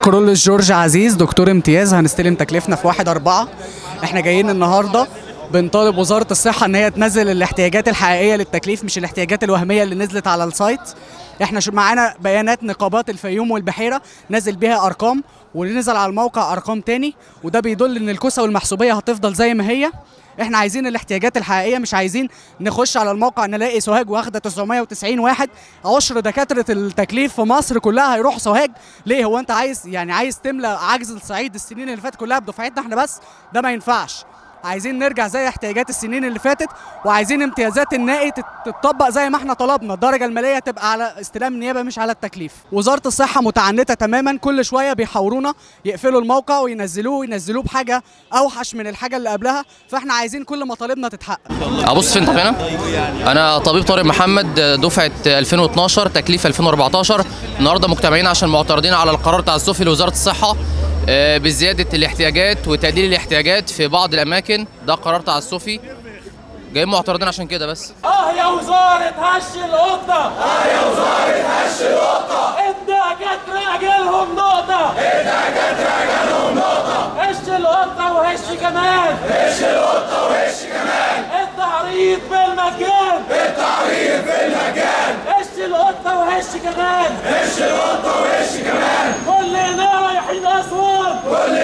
كرولوس جورج عزيز دكتور امتياز هنستلم تكليفنا في واحد أربعة احنا جايين النهاردة بنطالب وزارة الصحة ان هي تنزل الاحتياجات الحقيقية للتكليف مش الاحتياجات الوهمية اللي نزلت على السايت احنا شو- معانا بيانات نقابات الفيوم والبحيرة نزل بيها ارقام ونزل على الموقع ارقام تاني وده بيدل ان الكوسة والمحسوبية هتفضل زي ما هي احنا عايزين الاحتياجات الحقيقيه مش عايزين نخش على الموقع نلاقي سوهاج واخده 990 واحد عشر دكاتره التكليف في مصر كلها هيروح سوهاج ليه هو انت عايز يعني عايز تملى عجز الصعيد السنين اللي فاتت كلها بدفعتنا احنا بس ده ما ينفعش عايزين نرجع زي احتياجات السنين اللي فاتت وعايزين امتيازات النائي تت- تتطبق زي ما احنا طلبنا الدرجه الماليه تبقى على استلام النيابه مش على التكليف وزاره الصحه متعنته تماما كل شويه بيحاورونا يقفلوا الموقع وينزلوه وينزلوه بحاجه اوحش من الحاجه اللي قبلها فاحنا عايزين كل مطالبنا تتحقق ابص فين طب هنا انا طبيب طارق محمد دفعه 2012 تكليف 2014 النهارده مجتمعين عشان معترضين على القرار التعسفي لوزاره الصحه آه، بزياده الاحتياجات وتقليل الاحتياجات في بعض الاماكن ده قرار تعسفي جايين معترضين عشان كده بس اه يا وزارة هش القطة اه يا وزارة هش القطة الدكاترة جالهم نقطة الدكاترة جالهم نقطة هش القطة وهش كمان هش القطة وهش كمان التعريض بالمجان التعريض بالمجان هش القطة وهش كمان هش القطة وهش كمان كلنا رايحين أسوان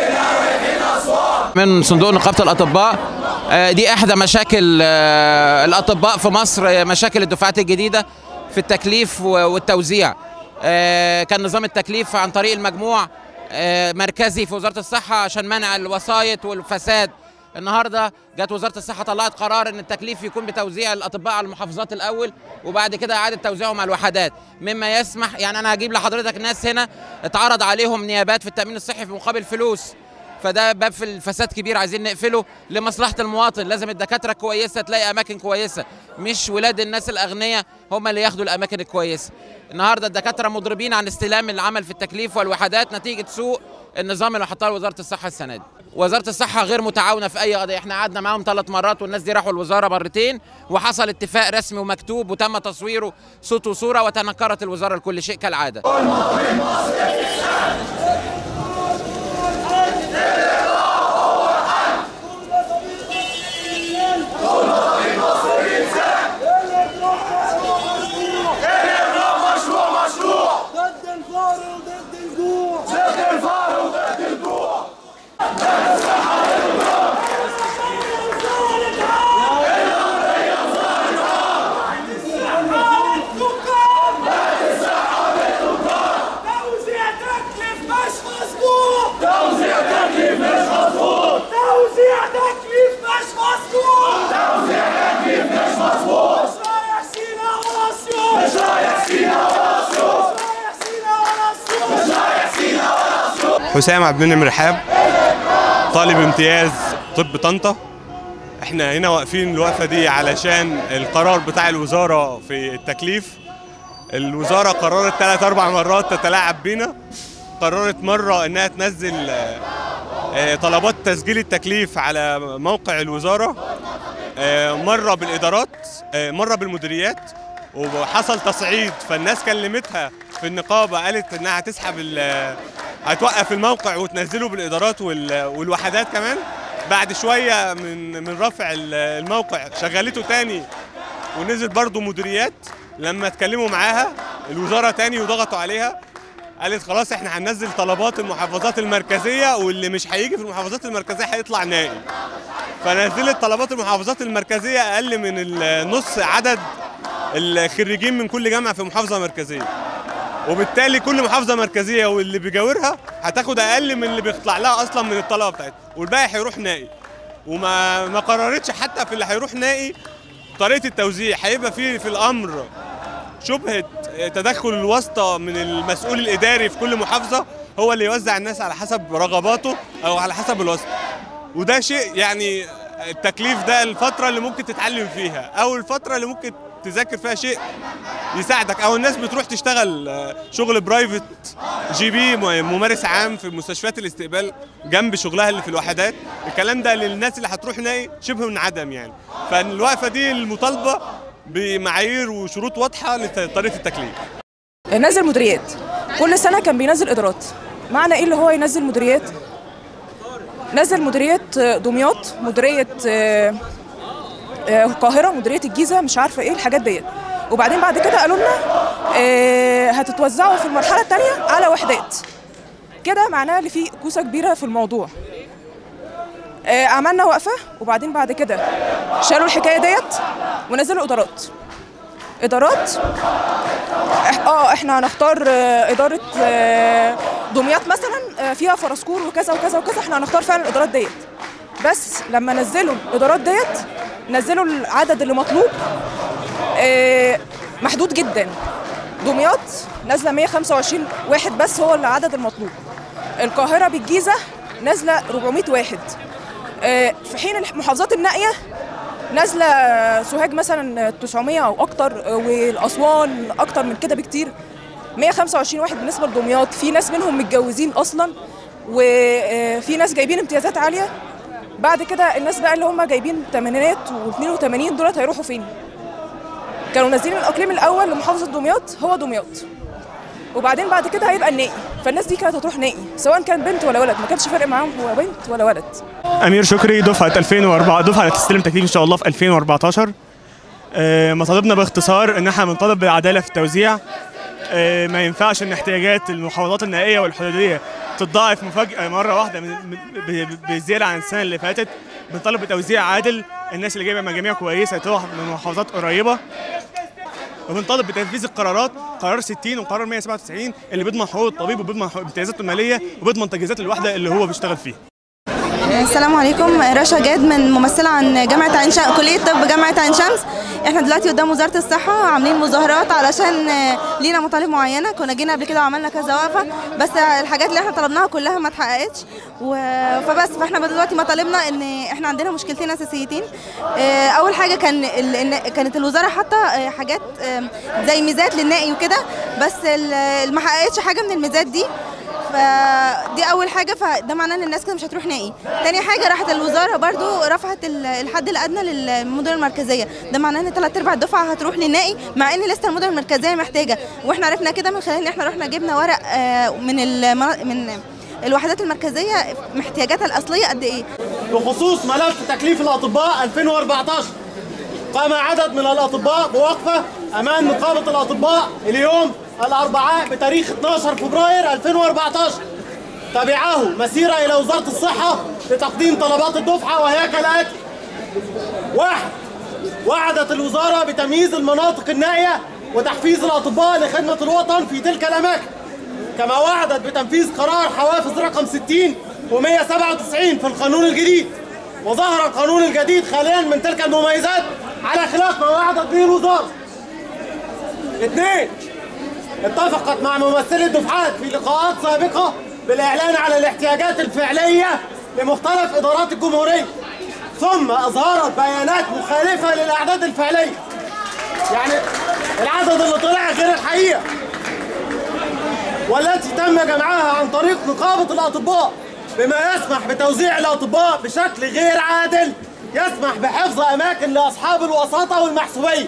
من صندوق نقابة الأطباء آه، دي إحدى مشاكل آه، الأطباء في مصر آه، مشاكل الدفعات الجديدة في التكليف و- والتوزيع آه، كان نظام التكليف عن طريق المجموع آه، مركزي في وزارة الصحة عشان منع الوسايط والفساد النهارده جت وزاره الصحه طلعت قرار ان التكليف يكون بتوزيع الاطباء على المحافظات الاول وبعد كده اعاده توزيعهم على الوحدات مما يسمح يعني انا هجيب لحضرتك ناس هنا اتعرض عليهم نيابات في التامين الصحي في مقابل فلوس فده باب في الفساد كبير عايزين نقفله لمصلحه المواطن لازم الدكاتره كويسه تلاقي اماكن كويسه مش ولاد الناس الاغنياء هم اللي ياخدوا الاماكن الكويسه النهارده الدكاتره مضربين عن استلام العمل في التكليف والوحدات نتيجه سوء النظام اللي حطاه وزاره الصحه السنه دي وزاره الصحه غير متعاونه في اي قضيه احنا قعدنا معاهم ثلاث مرات والناس دي راحوا الوزاره مرتين وحصل اتفاق رسمي ومكتوب وتم تصويره صوت وصوره وتنكرت الوزاره لكل شيء كالعاده ضد الفقر وضد الجوع ضد الفقر وضد الجوع توزيع تكليف مش مظبوط توزيع تكليف مش مظبوط توزيع تكليف مش مظبوط توزيع تكليف مش مظبوط مش رايح سينا ولا اسيوط مش رايح سينا ولا اسيوط مش رايح سينا ولا اسيوط مش رايح سينا ولا اسيوط حسام عبد المنعم رحاب طالب امتياز طب طنطا احنا هنا واقفين الوقفه دي علشان القرار بتاع الوزاره في التكليف الوزاره قررت ثلاث اربع مرات تتلاعب بينا قررت مره انها تنزل آه، آه، طلبات تسجيل التكليف على موقع الوزاره آه، مره بالادارات آه، مره بالمديريات وحصل تصعيد فالناس كلمتها في النقابه قالت انها هتسحب ال- هتوقف الموقع وتنزله بالادارات وال- والوحدات كمان بعد شويه من من رفع ال- الموقع شغلته تاني ونزل برضو مديريات لما اتكلموا معاها الوزاره تاني وضغطوا عليها قالت خلاص احنا هننزل طلبات المحافظات المركزيه واللي مش هيجي في المحافظات المركزيه هيطلع نائي فنزلت طلبات المحافظات المركزيه اقل من النص عدد الخريجين من كل جامعه في محافظه مركزيه وبالتالي كل محافظه مركزيه واللي بيجاورها هتاخد اقل من اللي بيطلع لها اصلا من الطلبه بتاعتها والباقي هيروح نائي وما ما قررتش حتى في اللي هيروح نائي طريقه التوزيع هيبقى في في الامر شبهه تدخل الواسطه من المسؤول الاداري في كل محافظه هو اللي يوزع الناس على حسب رغباته او على حسب الواسطه وده شيء يعني التكليف ده الفتره اللي ممكن تتعلم فيها او الفتره اللي ممكن تذاكر فيها شيء يساعدك او الناس بتروح تشتغل آه، شغل برايفت جي بي ممارس عام في مستشفيات الاستقبال جنب شغلها اللي في الوحدات الكلام ده للناس اللي هتروح ناي شبه منعدم يعني فالوقفه دي المطالبه بمعايير وشروط واضحه لطريقه التكليف نازل مديريات كل سنه كان بينزل ادارات معنى ايه اللي هو ينزل مديريات نزل مديرية دمياط مديرية آه، آه، القاهرة مديرية الجيزة مش عارفة ايه الحاجات ديت وبعدين بعد كده قالوا لنا آه، هتتوزعوا في المرحلة الثانية على وحدات كده معناه ان في كوسة كبيرة في الموضوع آه، عملنا وقفة وبعدين بعد كده شالوا الحكاية ديت ونزلوا إدارات إدارات إح- اه احنا هنختار آه، إدارة آه، دمياط مثلا آه، فيها فرسكور وكذا وكذا وكذا احنا هنختار فعلا الإدارات ديت بس لما نزلوا الإدارات ديت نزلوا العدد اللي مطلوب آه، محدود جدا دمياط نازله 125 واحد بس هو العدد المطلوب القاهره بالجيزه نازله 400 واحد آه، في حين المحافظات النائيه نازله سوهاج مثلا 900 او اكتر آه، والاسوان اكتر من كده بكتير 125 واحد بالنسبه لدمياط في ناس منهم متجوزين اصلا وفي ناس جايبين امتيازات عاليه بعد كده الناس بقى اللي هم جايبين الثمانينات وال82 دولت هيروحوا فين كانوا نازلين الاقليم الاول لمحافظه دمياط هو دمياط وبعدين بعد كده هيبقى النائي فالناس دي كانت هتروح نائي سواء كان بنت ولا ولد ما كانش فارق معاهم هو بنت ولا ولد امير شكري دفعه 2004 دفعه هتستلم تكليف ان شاء الله في 2014 آه، مطالبنا باختصار ان احنا بنطالب بالعداله في التوزيع آه، ما ينفعش ان احتياجات المحافظات النائيه والحدوديه تتضاعف مفاجاه مره واحده من من- ب- بزياده عن السنه اللي فاتت بنطالب بتوزيع عادل الناس اللي جايبه مجاميع كويسه تروح من محافظات قريبه وبنطالب بتنفيذ القرارات قرار 60 وقرار 197 اللي بيضمن حقوق الطبيب وبيضمن حقوق- امتيازاته الماليه وبيضمن تجهيزات الوحده اللي هو بيشتغل فيها السلام عليكم رشا جاد من ممثلة عن جامعة عين شمس كلية طب جامعة عين شمس احنا دلوقتي قدام وزارة الصحة عاملين مظاهرات علشان آه، لينا مطالب معينة كنا جينا قبل كده وعملنا كذا وقفة بس الحاجات اللي احنا طلبناها كلها ما اتحققتش و- فبس فاحنا دلوقتي مطالبنا ان احنا عندنا مشكلتين اساسيتين آه، اول حاجة كان ال- إن- كانت الوزارة حاطة آه، حاجات آه، زي ميزات للنائي وكده بس ال- ما حققتش حاجة من الميزات دي فدي اول حاجه فده معناه ان الناس كده مش هتروح نائي تاني حاجه راحت الوزاره برضو رفعت ال- الحد الادنى للمدن المركزيه ده معناه ان ثلاث ارباع الدفعه هتروح للنائي مع ان لسه المدن المركزيه محتاجه واحنا عرفنا كده من خلال ان احنا رحنا جبنا ورق آه، من المنا- من الوحدات المركزيه احتياجاتها الاصليه قد ايه بخصوص ملف تكليف الأطباء 2014 قام عدد من الأطباء بوقفة أمام نقابة الأطباء اليوم الأربعاء بتاريخ 12 فبراير 2014 تبعه مسيرة إلى وزارة الصحة لتقديم طلبات الدفعة وهي كالآتي واحد وعدت الوزارة بتمييز المناطق النائية وتحفيز الأطباء لخدمة الوطن في تلك الأماكن كما وعدت بتنفيذ قرار حوافز رقم 60 و197 في القانون الجديد وظهر القانون الجديد خاليا من تلك المميزات على خلاف ما وعدت به الوزارة اثنين اتفقت مع ممثلي الدفعات في لقاءات سابقة بالإعلان على الاحتياجات الفعلية لمختلف إدارات الجمهورية ثم أظهرت بيانات مخالفة للأعداد الفعلية يعني العدد اللي طلع غير الحقيقة والتي تم جمعها عن طريق نقابة الأطباء بما يسمح بتوزيع الأطباء بشكل غير عادل يسمح بحفظ أماكن لأصحاب الوساطة والمحسوبية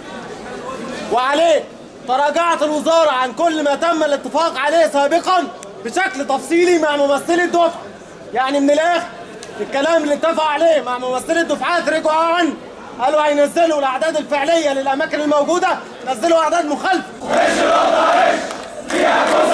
وعليه تراجعت الوزارة عن كل ما تم الاتفاق عليه سابقا بشكل تفصيلي مع ممثلي الدفعة يعني من الآخر الكلام اللي اتفق عليه مع ممثلي الدفعات رجعوا عنه قالوا هينزلوا الأعداد الفعلية للأماكن الموجودة نزلوا أعداد مخالفة